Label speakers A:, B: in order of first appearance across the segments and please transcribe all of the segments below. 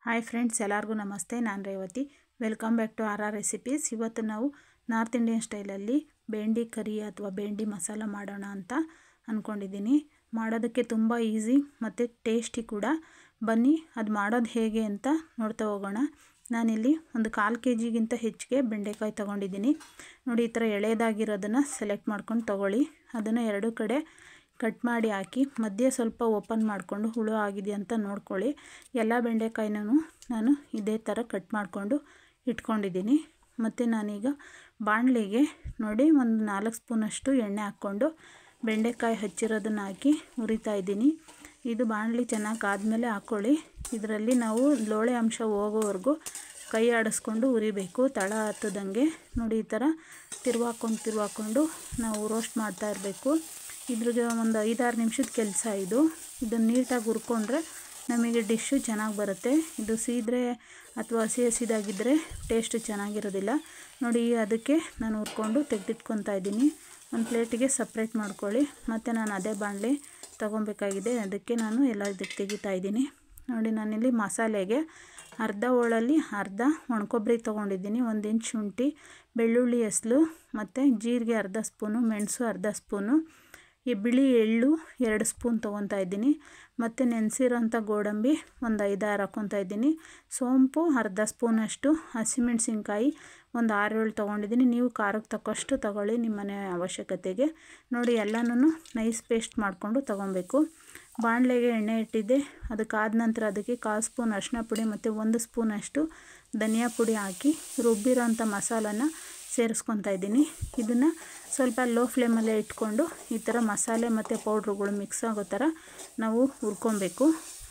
A: hi friends ಎಲ್ಲರಿಗೂ ನಮಸ್ತೆ ನಾನು Revathi welcome back to R R recipes ಇವತ್ತು ನಾವು ನಾರ್ತ್ ಇಂಡಿಯನ್ ಸ್ಟೈಲಲ್ಲಿ ಬೆಂಡಿ ಕರಿ ಅಥವಾ ಬೆಂಡಿ ಮಸಾಲ ಮಾಡೋಣ ಅಂತ ಅಂದ್ಕೊಂಡಿದ್ದೀನಿ ಮಾಡೋದಕ್ಕೆ ತುಂಬ ಈಸಿ ಮತ್ತು ಟೇಸ್ಟಿ ಕೂಡ ಬನ್ನಿ ಅದು ಮಾಡೋದು ಹೇಗೆ ಅಂತ ನೋಡ್ತಾ ಹೋಗೋಣ ನಾನಿಲ್ಲಿ ಒಂದು ಕಾಲು ಕೆ ಜಿಗಿಂತ ಹೆಚ್ಚಿಗೆ ಬೆಂಡೆಕಾಯಿ ತೊಗೊಂಡಿದ್ದೀನಿ ನೋಡಿ ಈ ಥರ ಎಳೆದಾಗಿರೋದನ್ನು ಸೆಲೆಕ್ಟ್ ಮಾಡ್ಕೊಂಡು ತೊಗೊಳ್ಳಿ ಅದನ್ನು ಎರಡು ಕಡೆ ಕಟ್ ಮಾಡಿ ಹಾಕಿ ಮಧ್ಯೆ ಸ್ವಲ್ಪ ಓಪನ್ ಮಾಡಿಕೊಂಡು ಹುಳು ಆಗಿದೆ ಅಂತ ನೋಡ್ಕೊಳ್ಳಿ ಎಲ್ಲ ಬೆಂಡೆಕಾಯಿನೂ ನಾನು ಇದೇ ಥರ ಕಟ್ ಮಾಡಿಕೊಂಡು ಇಟ್ಕೊಂಡಿದ್ದೀನಿ ಮತ್ತು ನಾನೀಗ ಬಾಣಲಿಗೆ ನೋಡಿ ಒಂದು ನಾಲ್ಕು ಸ್ಪೂನಷ್ಟು ಎಣ್ಣೆ ಹಾಕ್ಕೊಂಡು ಬೆಂಡೆಕಾಯಿ ಹಚ್ಚಿರೋದನ್ನು ಹಾಕಿ ಹುರಿತಾ ಇದ್ದೀನಿ ಇದು ಬಾಣಲಿ ಚೆನ್ನಾಗಿ ಆದಮೇಲೆ ಹಾಕ್ಕೊಳ್ಳಿ ಇದರಲ್ಲಿ ನಾವು ಲೋಳೆ ಅಂಶ ಹೋಗೋವರೆಗೂ ಕೈ ಆಡಿಸ್ಕೊಂಡು ಉರಿಬೇಕು ತಳ ಹತ್ತದಂಗೆ ನೋಡಿ ಈ ಥರ ತಿರುವಾಕೊಂಡು ತಿರುವಾಕೊಂಡು ನಾವು ರೋಸ್ಟ್ ಮಾಡ್ತಾ ಇರಬೇಕು ಇದ್ರಿಗೆ ಒಂದು ಐದಾರು ನಿಮಿಷದ ಕೆಲಸ ಇದು ಇದನ್ನು ನೀಟಾಗಿ ಹುರ್ಕೊಂಡ್ರೆ ನಮಗೆ ಡಿಶ್ಶು ಚೆನ್ನಾಗಿ ಬರುತ್ತೆ ಇದು ಸೀದ್ರೆ ಅಥವಾ ಹಸಿ ಹಸಿದಾಗಿದ್ದರೆ ಟೇಸ್ಟು ಚೆನ್ನಾಗಿರೋದಿಲ್ಲ ನೋಡಿ ಅದಕ್ಕೆ ನಾನು ಹುರ್ಕೊಂಡು ತೆಗೆದಿಟ್ಕೊತಾ ಇದ್ದೀನಿ ಒಂದು ಪ್ಲೇಟಿಗೆ ಸಪ್ರೇಟ್ ಮಾಡ್ಕೊಳ್ಳಿ ಮತ್ತು ನಾನು ಅದೇ ಬಾಣಲೆ ತೊಗೊಬೇಕಾಗಿದೆ ಅದಕ್ಕೆ ನಾನು ಎಲ್ಲ ಇದಕ್ಕೆ ತೆಗಿತಾ ಇದ್ದೀನಿ ನೋಡಿ ನಾನಿಲ್ಲಿ ಮಸಾಲೆಗೆ ಅರ್ಧ ಹೋಳಲ್ಲಿ ಅರ್ಧ ಒಣಕೊಬ್ಬರಿ ತೊಗೊಂಡಿದ್ದೀನಿ ಒಂದು ಇಂಚ್ ಶುಂಠಿ ಬೆಳ್ಳುಳ್ಳಿ ಎಸ್ಲು ಮತ್ತು ಜೀರಿಗೆ ಅರ್ಧ ಸ್ಪೂನು ಮೆಣಸು ಅರ್ಧ ಸ್ಪೂನು ಈ ಬಿಳಿ ಎಳ್ಳು ಎರಡು ಸ್ಪೂನ್ ತೊಗೊತಾ ಇದ್ದೀನಿ ಮತ್ತು ನೆನೆಸಿರೋಂಥ ಗೋಡಂಬಿ ಒಂದು ಐದಾರು ಹಾಕ್ಕೊತಾ ಇದ್ದೀನಿ ಸೋಂಪು ಅರ್ಧ ಸ್ಪೂನಷ್ಟು ಹಸಿಮೆಣ್ಸಿನ್ಕಾಯಿ ಒಂದು ಆರು ಏಳು ತೊಗೊಂಡಿದ್ದೀನಿ ನೀವು ಖಾರಕ್ಕೆ ತಕ್ಕಷ್ಟು ತೊಗೊಳ್ಳಿ ನಿಮ್ಮ ಮನೆ ಅವಶ್ಯಕತೆಗೆ ನೋಡಿ ಎಲ್ಲನೂ ನೈಸ್ ಪೇಸ್ಟ್ ಮಾಡಿಕೊಂಡು ತೊಗೊಬೇಕು ಬಾಣಲೆಗೆ ಎಣ್ಣೆ ಇಟ್ಟಿದ್ದೆ ಅದಕ್ಕಾದ ನಂತರ ಅದಕ್ಕೆ ಕಾಲು ಸ್ಪೂನ್ ಅರಿಶಿನ ಪುಡಿ ಮತ್ತು ಒಂದು ಸ್ಪೂನಷ್ಟು ಧನಿಯಾ ಪುಡಿ ಹಾಕಿ ರುಬ್ಬಿರೋಂಥ ಮಸಾಲನ ಸೇರಿಸ್ಕೊತಾ ಇದ್ದೀನಿ ಇದನ್ನು ಸ್ವಲ್ಪ ಲೋ ಫ್ಲೇಮಲ್ಲೇ ಇಟ್ಕೊಂಡು ಈ ಥರ ಮಸಾಲೆ ಮತ್ತು ಪೌಡ್ರುಗಳು ಮಿಕ್ಸ್ ಆಗೋ ಥರ ನಾವು ಹುರ್ಕೊಬೇಕು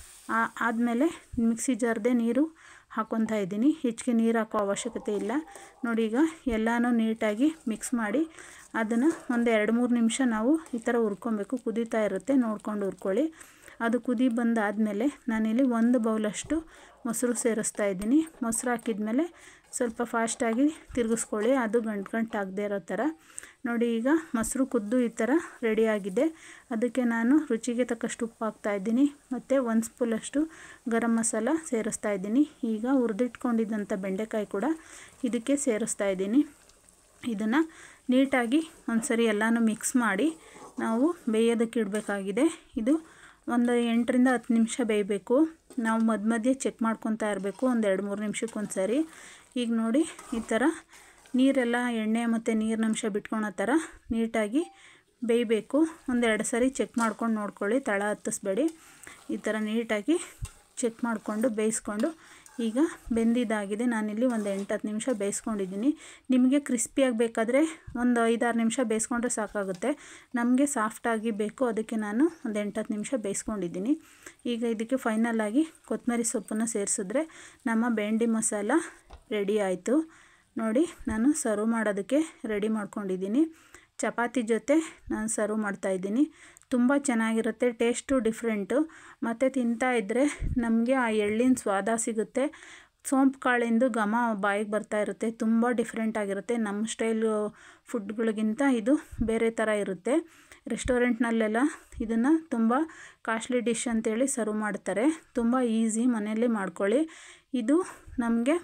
A: ಆದಮೇಲೆ ಮಿಕ್ಸಿ ಜಾರ್ದೆ ನೀರು ಹಾಕ್ಕೊತಾ ಇದ್ದೀನಿ ಹೆಚ್ಚಿಗೆ ನೀರು ಹಾಕೋ ಅವಶ್ಯಕತೆ ಇಲ್ಲ ನೋಡಿ ಈಗ ಎಲ್ಲನೂ ನೀಟಾಗಿ ಮಿಕ್ಸ್ ಮಾಡಿ ಅದನ್ನು ಒಂದು ಎರಡು ಮೂರು ನಿಮಿಷ ನಾವು ಈ ಥರ ಹುರ್ಕೊಬೇಕು ಕುದೀತಾ ಇರುತ್ತೆ ನೋಡ್ಕೊಂಡು ಹುರ್ಕೊಳ್ಳಿ ಅದು ಕುದಿ ಬಂದಾದಮೇಲೆ ನಾನಿಲ್ಲಿ ಒಂದು ಬೌಲಷ್ಟು ಮೊಸರು ಸೇರಿಸ್ತಾ ಇದ್ದೀನಿ ಮೊಸರು ಹಾಕಿದ್ಮೇಲೆ ಸ್ವಲ್ಪ ಫಾಸ್ಟಾಗಿ ತಿರುಗಿಸ್ಕೊಳ್ಳಿ ಅದು ಗಂಟು ಗಂಟು ಆಗದೆ ಇರೋ ಥರ ನೋಡಿ ಈಗ ಮೊಸರು ಕುದ್ದು ಈ ಥರ ರೆಡಿಯಾಗಿದೆ ಅದಕ್ಕೆ ನಾನು ರುಚಿಗೆ ತಕ್ಕಷ್ಟು ಉಪ್ಪು ಹಾಕ್ತಾಯಿದ್ದೀನಿ ಮತ್ತು ಒಂದು ಸ್ಪೂನಷ್ಟು ಗರಂ ಮಸಾಲ ಸೇರಿಸ್ತಾ ಇದ್ದೀನಿ ಈಗ ಹುರಿದಿಟ್ಕೊಂಡಿದ್ದಂಥ ಬೆಂಡೆಕಾಯಿ ಕೂಡ ಇದಕ್ಕೆ ಸೇರಿಸ್ತಾ ಇದ್ದೀನಿ ಇದನ್ನು ನೀಟಾಗಿ ಒಂದು ಸರಿ ಎಲ್ಲನೂ ಮಿಕ್ಸ್ ಮಾಡಿ ನಾವು ಬೇಯೋದಕ್ಕೆ ಇಡಬೇಕಾಗಿದೆ ಇದು ಒಂದು ಎಂಟರಿಂದ ಹತ್ತು ನಿಮಿಷ ಬೇಯಬೇಕು ನಾವು ಮಧ್ಯ ಮಧ್ಯೆ ಚೆಕ್ ಮಾಡ್ಕೊತಾ ಇರಬೇಕು ಒಂದು ಎರಡು ಮೂರು ನಿಮಿಷಕ್ಕೆ ಒಂದು ಸರಿ ಈಗ ನೋಡಿ ಈ ಥರ ನೀರೆಲ್ಲ ಎಣ್ಣೆ ಮತ್ತು ನೀರಿನಂಶ ಬಿಟ್ಕೊಳೋ ಥರ ನೀಟಾಗಿ ಬೇಯಬೇಕು ಒಂದೆರಡು ಸರಿ ಚೆಕ್ ಮಾಡ್ಕೊಂಡು ನೋಡ್ಕೊಳ್ಳಿ ತಳ ಹತ್ತಿಸ್ಬೇಡಿ ಈ ಥರ ನೀಟಾಗಿ ಚೆಕ್ ಮಾಡಿಕೊಂಡು ಬೇಯಿಸ್ಕೊಂಡು ಈಗ ಬೆಂದಿದ್ದಾಗಿದೆ ನಾನಿಲ್ಲಿ ಒಂದು ಎಂಟು ಹತ್ತು ನಿಮಿಷ ಬೇಯಿಸ್ಕೊಂಡಿದ್ದೀನಿ ನಿಮಗೆ ಕ್ರಿಸ್ಪಿಯಾಗಿ ಬೇಕಾದರೆ ಒಂದು ಐದಾರು ನಿಮಿಷ ಬೇಯಿಸ್ಕೊಂಡ್ರೆ ಸಾಕಾಗುತ್ತೆ ನಮಗೆ ಸಾಫ್ಟಾಗಿ ಬೇಕು ಅದಕ್ಕೆ ನಾನು ಒಂದು ಎಂಟು ಹತ್ತು ನಿಮಿಷ ಬೇಯಿಸ್ಕೊಂಡಿದ್ದೀನಿ ಈಗ ಇದಕ್ಕೆ ಫೈನಲಾಗಿ ಕೊತ್ತಂಬರಿ ಸೊಪ್ಪನ್ನು ಸೇರಿಸಿದ್ರೆ ನಮ್ಮ ಬೆಂಡಿ ಮಸಾಲ ರೆಡಿ ಆಯಿತು ನೋಡಿ ನಾನು ಸರ್ವ್ ಮಾಡೋದಕ್ಕೆ ರೆಡಿ ಮಾಡ್ಕೊಂಡಿದ್ದೀನಿ ಚಪಾತಿ ಜೊತೆ ನಾನು ಸರ್ವ್ ಮಾಡ್ತಾಯಿದ್ದೀನಿ ತುಂಬ ಚೆನ್ನಾಗಿರುತ್ತೆ ಟೇಸ್ಟು ಡಿಫ್ರೆಂಟು ಮತ್ತು ತಿಂತಾ ಇದ್ದರೆ ನಮಗೆ ಆ ಎಳ್ಳಿನ ಸ್ವಾದ ಸಿಗುತ್ತೆ ಸೋಂಪು ಕಾಳಿಂದು ಘಮ ಬಾಯಿಗೆ ಬರ್ತಾ ಇರುತ್ತೆ ತುಂಬ ಡಿಫ್ರೆಂಟ್ ಆಗಿರುತ್ತೆ ನಮ್ಮ ಸ್ಟೈಲು ಫುಡ್ಗಳಿಗಿಂತ ಇದು ಬೇರೆ ಥರ ಇರುತ್ತೆ ರೆಸ್ಟೋರೆಂಟ್ನಲ್ಲೆಲ್ಲ ಇದನ್ನು ತುಂಬ ಕಾಸ್ಟ್ಲಿ ಡಿಶ್ ಅಂತೇಳಿ ಸರ್ವ್ ಮಾಡ್ತಾರೆ ತುಂಬ ಈಸಿ ಮನೆಯಲ್ಲೇ ಮಾಡ್ಕೊಳ್ಳಿ ಇದು ನಮಗೆ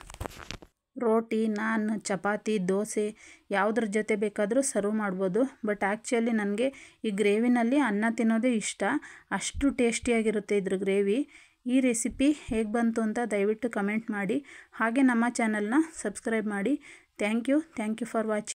A: ರೋಟಿ ನಾನ್ ಚಪಾತಿ ದೋಸೆ ಯಾವುದ್ರ ಜೊತೆ ಬೇಕಾದರೂ ಸರ್ವ್ ಮಾಡ್ಬೋದು ಬಟ್ ಆ್ಯಕ್ಚುಲಿ ನನಗೆ ಈ ಗ್ರೇವಿನಲ್ಲಿ ಅನ್ನ ತಿನ್ನೋದೇ ಇಷ್ಟ ಅಷ್ಟು ಟೇಸ್ಟಿಯಾಗಿರುತ್ತೆ ಇದ್ರ ಗ್ರೇವಿ ಈ ರೆಸಿಪಿ ಹೇಗೆ ಬಂತು ಅಂತ ದಯವಿಟ್ಟು ಕಮೆಂಟ್ ಮಾಡಿ ಹಾಗೆ ನಮ್ಮ ಚಾನಲ್ನ ಸಬ್ಸ್ಕ್ರೈಬ್ ಮಾಡಿ thank you thank you for watching